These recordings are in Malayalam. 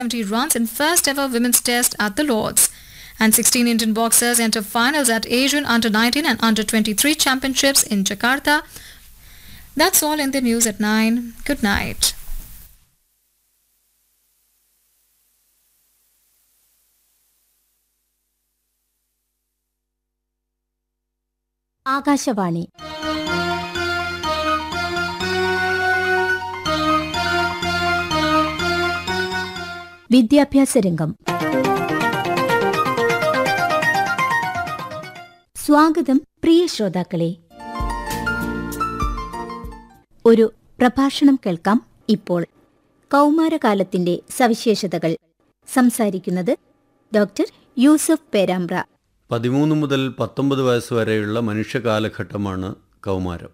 70 runs in first ever women's test at the Lords. And 16 Indian boxers enter finals at Asian Under 19 and Under 23 Championships in Jakarta. That's all in the news at 9. Good night. Akashvani വിദ്യാഭ്യാസ രംഗം സ്വാഗതം പ്രിയ ശ്രോതാക്കളെ ഒരു പ്രഭാഷണം കേൾക്കാം ഇപ്പോൾ കൗമാരകാലത്തിന്റെ സവിശേഷതകൾ സംസാരിക്കുന്നത് ഡോക്ടർ യൂസഫ് പേരാമ്പ്ര പതിമൂന്ന് മുതൽ പത്തൊമ്പത് വയസ്സ് വരെയുള്ള മനുഷ്യകാലഘട്ടമാണ് കൗമാരം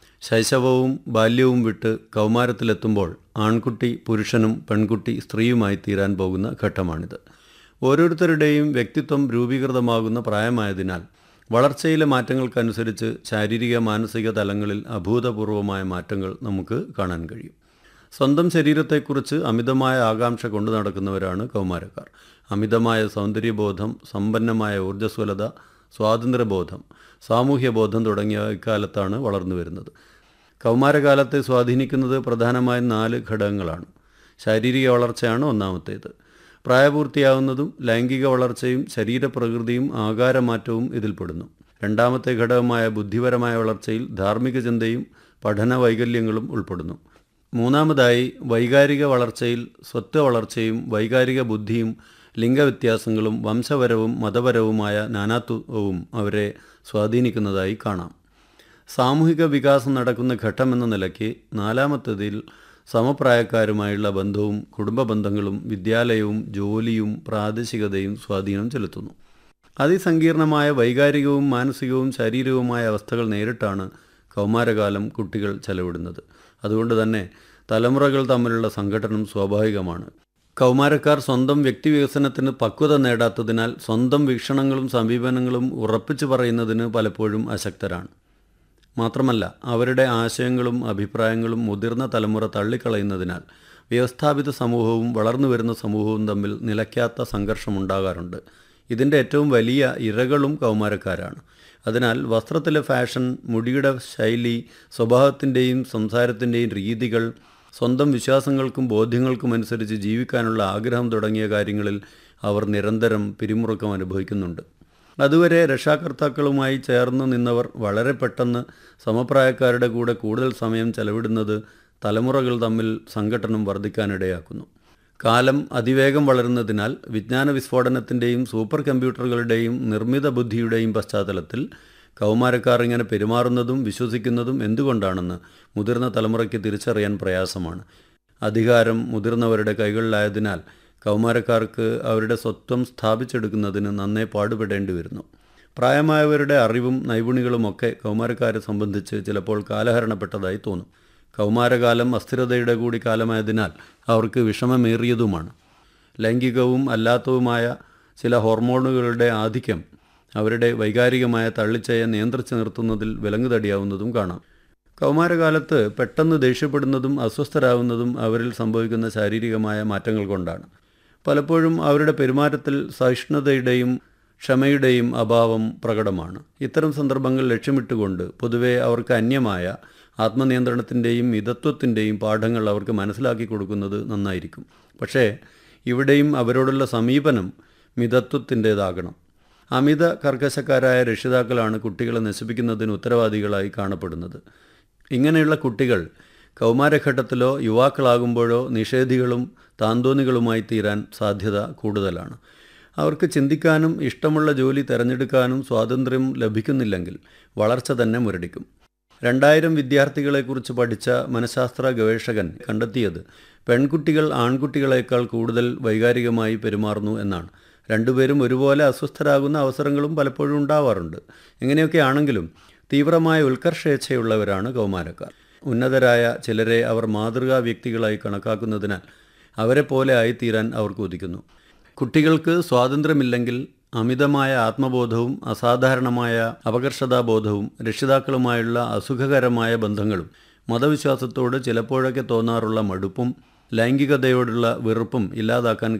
ശൈശവവും ബാല്യവും വിട്ട് കൗമാരത്തിലെത്തുമ്പോൾ ആൺകുട്ടി പുരുഷനും പെൺകുട്ടി സ്ത്രീയുമായി തീരാൻ പോകുന്ന ഘട്ടമാണിത് ഓരോരുത്തരുടെയും വ്യക്തിത്വം രൂപീകൃതമാകുന്ന പ്രായമായതിനാൽ വളർച്ചയിലെ മാറ്റങ്ങൾക്കനുസരിച്ച് ശാരീരിക മാനസിക തലങ്ങളിൽ അഭൂതപൂർവമായ മാറ്റങ്ങൾ നമുക്ക് കാണാൻ കഴിയും സ്വന്തം ശരീരത്തെക്കുറിച്ച് അമിതമായ ആകാംക്ഷ കൊണ്ടു നടക്കുന്നവരാണ് കൗമാരക്കാർ അമിതമായ സൗന്ദര്യബോധം സമ്പന്നമായ ഊർജ്ജസ്വലത സ്വാതന്ത്ര്യബോധം സാമൂഹ്യബോധം തുടങ്ങിയ ഇക്കാലത്താണ് വളർന്നു വരുന്നത് കൗമാരകാലത്തെ സ്വാധീനിക്കുന്നത് പ്രധാനമായും നാല് ഘടകങ്ങളാണ് ശാരീരിക വളർച്ചയാണ് ഒന്നാമത്തേത് പ്രായപൂർത്തിയാവുന്നതും ലൈംഗിക വളർച്ചയും ശരീരപ്രകൃതിയും ആകാരമാറ്റവും ഇതിൽപ്പെടുന്നു രണ്ടാമത്തെ ഘടകമായ ബുദ്ധിപരമായ വളർച്ചയിൽ ധാർമ്മിക ചിന്തയും പഠന വൈകല്യങ്ങളും ഉൾപ്പെടുന്നു മൂന്നാമതായി വൈകാരിക വളർച്ചയിൽ സ്വത്വ വളർച്ചയും വൈകാരിക ബുദ്ധിയും ലിംഗവ്യത്യാസങ്ങളും വംശപരവും മതപരവുമായ നാനാത്വവും അവരെ സ്വാധീനിക്കുന്നതായി കാണാം സാമൂഹിക വികാസം നടക്കുന്ന ഘട്ടമെന്ന നിലയ്ക്ക് നാലാമത്തതിൽ സമപ്രായക്കാരുമായുള്ള ബന്ധവും കുടുംബ ബന്ധങ്ങളും വിദ്യാലയവും ജോലിയും പ്രാദേശികതയും സ്വാധീനം ചെലുത്തുന്നു അതിസങ്കീർണമായ വൈകാരികവും മാനസികവും ശാരീരികവുമായ അവസ്ഥകൾ നേരിട്ടാണ് കൗമാരകാലം കുട്ടികൾ ചെലവിടുന്നത് അതുകൊണ്ട് തന്നെ തലമുറകൾ തമ്മിലുള്ള സംഘടനം സ്വാഭാവികമാണ് കൗമാരക്കാർ സ്വന്തം വ്യക്തിവികസനത്തിന് പക്വത നേടാത്തതിനാൽ സ്വന്തം വീക്ഷണങ്ങളും സമീപനങ്ങളും ഉറപ്പിച്ചു പറയുന്നതിന് പലപ്പോഴും അശക്തരാണ് മാത്രമല്ല അവരുടെ ആശയങ്ങളും അഭിപ്രായങ്ങളും മുതിർന്ന തലമുറ തള്ളിക്കളയുന്നതിനാൽ വ്യവസ്ഥാപിത സമൂഹവും വളർന്നു വരുന്ന സമൂഹവും തമ്മിൽ നിലയ്ക്കാത്ത സംഘർഷമുണ്ടാകാറുണ്ട് ഇതിൻ്റെ ഏറ്റവും വലിയ ഇരകളും കൗമാരക്കാരാണ് അതിനാൽ വസ്ത്രത്തിലെ ഫാഷൻ മുടിയുടെ ശൈലി സ്വഭാവത്തിൻ്റെയും സംസാരത്തിൻ്റെയും രീതികൾ സ്വന്തം വിശ്വാസങ്ങൾക്കും ബോധ്യങ്ങൾക്കും അനുസരിച്ച് ജീവിക്കാനുള്ള ആഗ്രഹം തുടങ്ങിയ കാര്യങ്ങളിൽ അവർ നിരന്തരം പിരിമുറുക്കം അനുഭവിക്കുന്നുണ്ട് അതുവരെ രക്ഷാകർത്താക്കളുമായി ചേർന്ന് നിന്നവർ വളരെ പെട്ടെന്ന് സമപ്രായക്കാരുടെ കൂടെ കൂടുതൽ സമയം ചെലവിടുന്നത് തലമുറകൾ തമ്മിൽ സംഘട്ടനം വർദ്ധിക്കാനിടയാക്കുന്നു കാലം അതിവേഗം വളരുന്നതിനാൽ വിജ്ഞാന വിസ്ഫോടനത്തിൻ്റെയും സൂപ്പർ കമ്പ്യൂട്ടറുകളുടെയും നിർമ്മിത ബുദ്ധിയുടെയും പശ്ചാത്തലത്തിൽ കൗമാരക്കാർ ഇങ്ങനെ പെരുമാറുന്നതും വിശ്വസിക്കുന്നതും എന്തുകൊണ്ടാണെന്ന് മുതിർന്ന തലമുറയ്ക്ക് തിരിച്ചറിയാൻ പ്രയാസമാണ് അധികാരം മുതിർന്നവരുടെ കൈകളിലായതിനാൽ കൗമാരക്കാർക്ക് അവരുടെ സ്വത്വം സ്ഥാപിച്ചെടുക്കുന്നതിന് നന്നേ പാടുപെടേണ്ടി വരുന്നു പ്രായമായവരുടെ അറിവും നൈപുണികളുമൊക്കെ കൗമാരക്കാരെ സംബന്ധിച്ച് ചിലപ്പോൾ കാലഹരണപ്പെട്ടതായി തോന്നും കൗമാരകാലം അസ്ഥിരതയുടെ കൂടി കാലമായതിനാൽ അവർക്ക് വിഷമമേറിയതുമാണ് ലൈംഗികവും അല്ലാത്തതുമായ ചില ഹോർമോണുകളുടെ ആധിക്യം അവരുടെ വൈകാരികമായ തള്ളിച്ചയെ നിയന്ത്രിച്ചു നിർത്തുന്നതിൽ വിലങ്ങുതടിയാവുന്നതും കാണാം കൗമാരകാലത്ത് പെട്ടെന്ന് ദേഷ്യപ്പെടുന്നതും അസ്വസ്ഥരാകുന്നതും അവരിൽ സംഭവിക്കുന്ന ശാരീരികമായ മാറ്റങ്ങൾ കൊണ്ടാണ് പലപ്പോഴും അവരുടെ പെരുമാറ്റത്തിൽ സഹിഷ്ണുതയുടെയും ക്ഷമയുടെയും അഭാവം പ്രകടമാണ് ഇത്തരം സന്ദർഭങ്ങൾ ലക്ഷ്യമിട്ടുകൊണ്ട് പൊതുവെ അവർക്ക് അന്യമായ ആത്മനിയന്ത്രണത്തിൻ്റെയും മിതത്വത്തിൻ്റെയും പാഠങ്ങൾ അവർക്ക് മനസ്സിലാക്കി കൊടുക്കുന്നത് നന്നായിരിക്കും പക്ഷേ ഇവിടെയും അവരോടുള്ള സമീപനം മിതത്വത്തിൻ്റേതാകണം അമിത കർക്കശക്കാരായ രക്ഷിതാക്കളാണ് കുട്ടികളെ നശിപ്പിക്കുന്നതിന് ഉത്തരവാദികളായി കാണപ്പെടുന്നത് ഇങ്ങനെയുള്ള കുട്ടികൾ കൗമാരഘട്ടത്തിലോ യുവാക്കളാകുമ്പോഴോ നിഷേധികളും താന്തോന്നികളുമായി തീരാൻ സാധ്യത കൂടുതലാണ് അവർക്ക് ചിന്തിക്കാനും ഇഷ്ടമുള്ള ജോലി തിരഞ്ഞെടുക്കാനും സ്വാതന്ത്ര്യം ലഭിക്കുന്നില്ലെങ്കിൽ വളർച്ച തന്നെ മുരടിക്കും രണ്ടായിരം വിദ്യാർത്ഥികളെക്കുറിച്ച് പഠിച്ച മനഃശാസ്ത്ര ഗവേഷകൻ കണ്ടെത്തിയത് പെൺകുട്ടികൾ ആൺകുട്ടികളെക്കാൾ കൂടുതൽ വൈകാരികമായി പെരുമാറുന്നു എന്നാണ് രണ്ടുപേരും ഒരുപോലെ അസ്വസ്ഥരാകുന്ന അവസരങ്ങളും പലപ്പോഴും ഉണ്ടാവാറുണ്ട് ഇങ്ങനെയൊക്കെ ആണെങ്കിലും തീവ്രമായ ഉത്കർഷേച്ഛയുള്ളവരാണ് കൗമാരക്കാർ ഉന്നതരായ ചിലരെ അവർ മാതൃകാ വ്യക്തികളായി കണക്കാക്കുന്നതിനാൽ അവരെ പോലെ ആയിത്തീരാൻ അവർ കൊതിക്കുന്നു കുട്ടികൾക്ക് സ്വാതന്ത്ര്യമില്ലെങ്കിൽ അമിതമായ ആത്മബോധവും അസാധാരണമായ അപകർഷതാബോധവും രക്ഷിതാക്കളുമായുള്ള അസുഖകരമായ ബന്ധങ്ങളും മതവിശ്വാസത്തോട് ചിലപ്പോഴൊക്കെ തോന്നാറുള്ള മടുപ്പും ലൈംഗികതയോടുള്ള വെറുപ്പും ഇല്ലാതാക്കാൻ